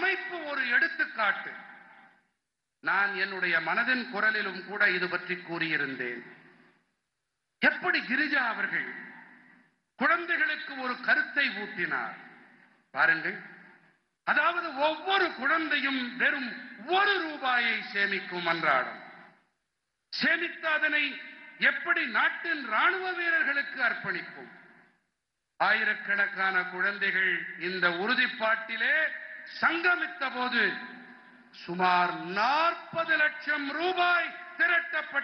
அமைப்பு ஒரு எடுத்துக்காட்டு நான் என்னுடைய மனதின் குரலிலும் கூட இது பற்றி கூறியிருந்தேன் எப்படி கிரிஜா அவர்கள் குழந்தைகளுக்கு ஒரு கருத்தை ஊட்டினார் பாருங்கள் அதாவது ஒவ்வொரு குழந்தையும் வெறும் ஒரு ரூபாயை சேமிக்கும் அன்றாடம் சேமித்து அதனை எப்படி நாட்டின் ராணுவ வீரர்களுக்கு அர்ப்பணிக்கும் ஆயிரக்கணக்கான குழந்தைகள் இந்த உறுதிப்பாட்டிலே சங்கமித்த போது சுமார் நாற்பது லட்சம் ரூபாய் திரட்டப்பட்ட